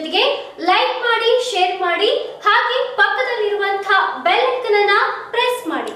ಜೊತೆಗೆ ಲೈಕ್ ಮಾಡಿ ಶೇರ್ ಮಾಡಿ ಹಾಗೆ ಪಕ್ಕದಲ್ಲಿರುವಂತಹ ಬೆಲ್ ಐಕನ್ ಅನ್ನ ಪ್ರೆಸ್ ಮಾಡಿ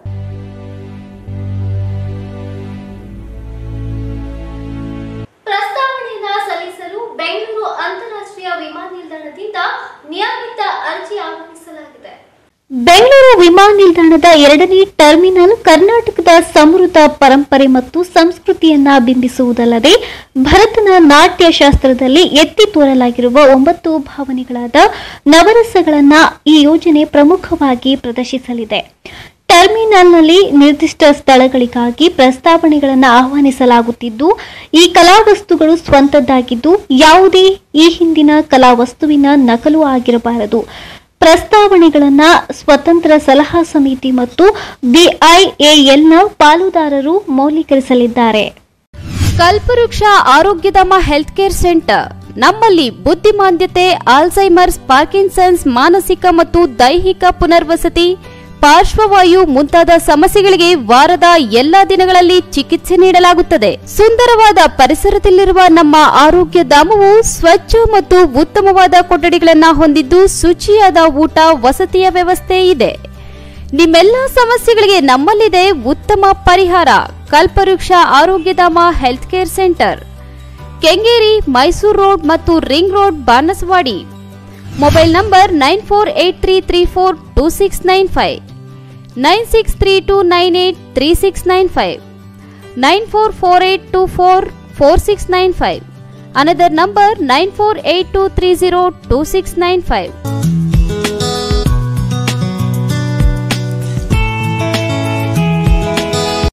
ಪ್ರಸ್ತಾವನೆಯನ್ನ ಸಲ್ಲಿಸಲು ಬೆಂಗಳೂರು ಅಂತಾರಾಷ್ಟ್ರೀಯ ವಿಮಾನ ನಿಲ್ದಾಣದಿಂದ ನಿಯಮಿತ ಅರ್ಜಿ ಆಹ್ವಾನಿಸಲಾಗಿದೆ ಬೆಂಗಳೂರು ವಿಮಾನ ನಿಲ್ದಾಣದ ಎರಡನೇ ಟರ್ಮಿನಲ್ ಕರ್ನಾಟಕದ ಸಮೃದ್ಧ ಪರಂಪರೆ ಮತ್ತು ಸಂಸ್ಕೃತಿಯನ್ನ ಬಿಂಬಿಸುವುದಲ್ಲದೆ ಭರತನ ನಾಟ್ಯ ಶಾಸ್ತ್ರದಲ್ಲಿ ಎತ್ತಿ ತೋರಲಾಗಿರುವ ಒಂಬತ್ತು ಭಾವನೆಗಳಾದ ನವರಸಗಳನ್ನ ಈ ಯೋಜನೆ ಪ್ರಮುಖವಾಗಿ ಪ್ರದರ್ಶಿಸಲಿದೆ ಟರ್ಮಿನಲ್ನಲ್ಲಿ ನಿರ್ದಿಷ್ಟ ಸ್ಥಳಗಳಿಗಾಗಿ ಪ್ರಸ್ತಾವನೆಗಳನ್ನು ಆಹ್ವಾನಿಸಲಾಗುತ್ತಿದ್ದು ಈ ಕಲಾವಸ್ತುಗಳು ಸ್ವಂತದ್ದಾಗಿದ್ದು ಯಾವುದೇ ಈ ಹಿಂದಿನ ಕಲಾವಸ್ತುವಿನ ನಕಲು ಆಗಿರಬಾರದು ಪ್ರಸ್ತಾವನೆಗಳನ್ನ ಸ್ವತಂತ್ರ ಸಲಹಾ ಸಮಿತಿ ಮತ್ತು ಬಿಐಎಎಲ್ನ ಪಾಲುದಾರರು ಮೌಲ್ಯೀಕರಿಸಲಿದ್ದಾರೆ ಕಲ್ಪವೃಕ್ಷ ಆರೋಗ್ಯಧಾಮ ಹೆಲ್ತ್ ಕೇರ್ ಸೆಂಟರ್ ನಮ್ಮಲ್ಲಿ ಬುದ್ಧಿಮಾಂದ್ಯತೆ ಆಲ್ಝೈಮರ್ಸ್ ಪಾರ್ಕಿನ್ಸನ್ಸ್ ಮಾನಸಿಕ ಮತ್ತು ದೈಹಿಕ ಪುನರ್ವಸತಿ ಪಾರ್ಶ್ವವಾಯು ಮುಂತಾದ ಸಮಸ್ಯೆಗಳಿಗೆ ವಾರದ ಎಲ್ಲಾ ದಿನಗಳಲ್ಲಿ ಚಿಕಿತ್ಸೆ ನೀಡಲಾಗುತ್ತದೆ ಸುಂದರವಾದ ಪರಿಸರದಲ್ಲಿರುವ ನಮ್ಮ ಆರೋಗ್ಯ ಧಾಮವು ಸ್ವಚ್ಛ ಮತ್ತು ಉತ್ತಮವಾದ ಕೊಠಡಿಗಳನ್ನು ಹೊಂದಿದ್ದು ಶುಚಿಯಾದ ಊಟ ವಸತಿಯ ವ್ಯವಸ್ಥೆ ಇದೆ ನಿಮ್ಮೆಲ್ಲ ಸಮಸ್ಯೆಗಳಿಗೆ ನಮ್ಮಲ್ಲಿದೆ ಉತ್ತಮ ಪರಿಹಾರ Kalpavriksha Arogyadhama health care centre Kengeri Mysuru road ಮತ್ತು ring road Banasavadi mobile number nine four eight three three four two six nine five nine six three two nine eight three six nine five nine four four eight two four four six nine five another number nine four eight two three zero two six nine five